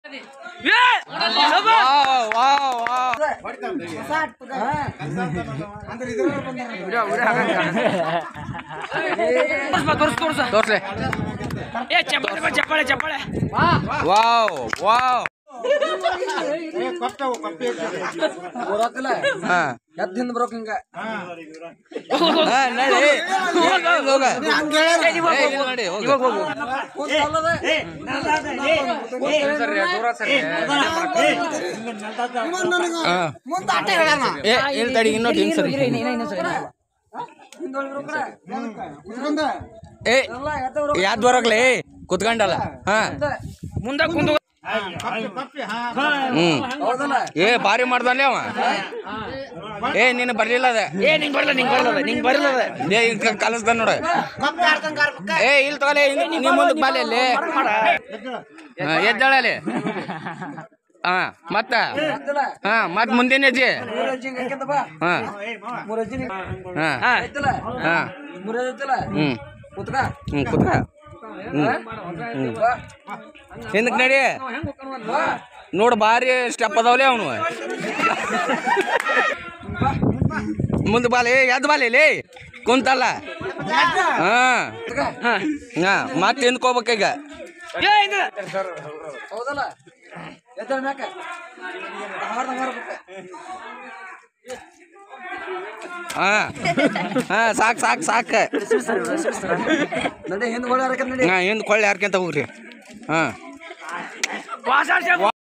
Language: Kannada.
ತೋರ್ಸ್ಲೆ ಏ ಚಪ್ಪಾಳೆ ಬಾ, ಚಪ್ಪಾಳೆ ಚಪ್ಪಾಳೆ ವಾವ್ ವಾವ್ ಹಾ ಎದ್ದಿಂದ ಬರೋಕ್ ಹಿಂಗ ಹಾ, ನಡಿ. ಏ, ಇಲ್ಲಿ ಹೋಗ. ಏ, ಇಲ್ಲಿ ನಡಿ, ಹೋಗು. ಹಾ. ಏ, ಇಲ್ಲಿ ತಡಿ ಇನ್ನೊಂದು ಹಿಂಗ್ ಸರಿ ಏ ಯಾದ್ ಬರಕ್ಲೆ ಕುತ್ಕೊಂಡಲ್ಲ ಹಾ ಮುಂದೆ ಕುಂದು ಹ್ಮ್ ಏ ಭಾರಿ ಮಾಡ್ದಲ್ಲ ಅವ ಏ ನೀನು ಬರ್ಲಿಲ್ಲ ಅದ ಏ ನಿಂಗ್ ಬರಲ್ಲ ನಿಂಗ್ ಬರಲ್ಲ ನಿಂಗ್ ಬರಲ್ಲ ಏ ಈಗ ಕಲಿಸ್ದ ನೋಡ ಏ ಇಲ್ಲಿ ತಗೊಲೆ ನೀ ಮುಂದಕ್ಕೆ ಬಾಲಿ ಅಲ್ಲಿ ಹಾ, ಎದ್ದಾಳಲ್ಲಿ ಹಾ ಮತ್ತ ಹಾ ಮತ್ ಮುಂದಿನ ಹೆಜ್ಜೆ ಹಾ ಹಾ ಹಾ ಹ್ಮ್ ಕುತ್ಕ ಹ್ಮ್ ಕುತ್ಕ ಹ್ಮ್ ಹ್ಮ್ ಹಿಂದಕ್ಕೆ ನಡಿ ನೋಡು ಭಾರಿ ಸ್ಟೆಪ್ ಅದಾವಲೆ ಅವನು ಮುಂದೆ ಬಾಲೆ ಎದ್ದು ಬಾಲೆ ಲೇ ಕುಂತಲ್ಲ ಹಾ ಹಾ ಮತ್ತೆ ಹಿಂದ್ಕೋಬೇಕೀಗ ಏ ಇದು ಹೌದಲ್ಲ ಎದ್ದಳ ಮ್ಯಾಕ ಹಾರ್ದ ಮಾರ್ಬೇಕ ಹಾ ಹಾ ಸಾಕು ಸಾಕು ಸಾಕು ನಡಿ ಹಿಂದ್ ಹೊಳ್ಯಾರಕ ನಡಿ ಹಾ ಹಿಂದ್ ಕೊಳ್ಳಿ ಯಾರ್ಕೆಂತ ಹೋಗ್ರಿ ಹಾ ವಾಸ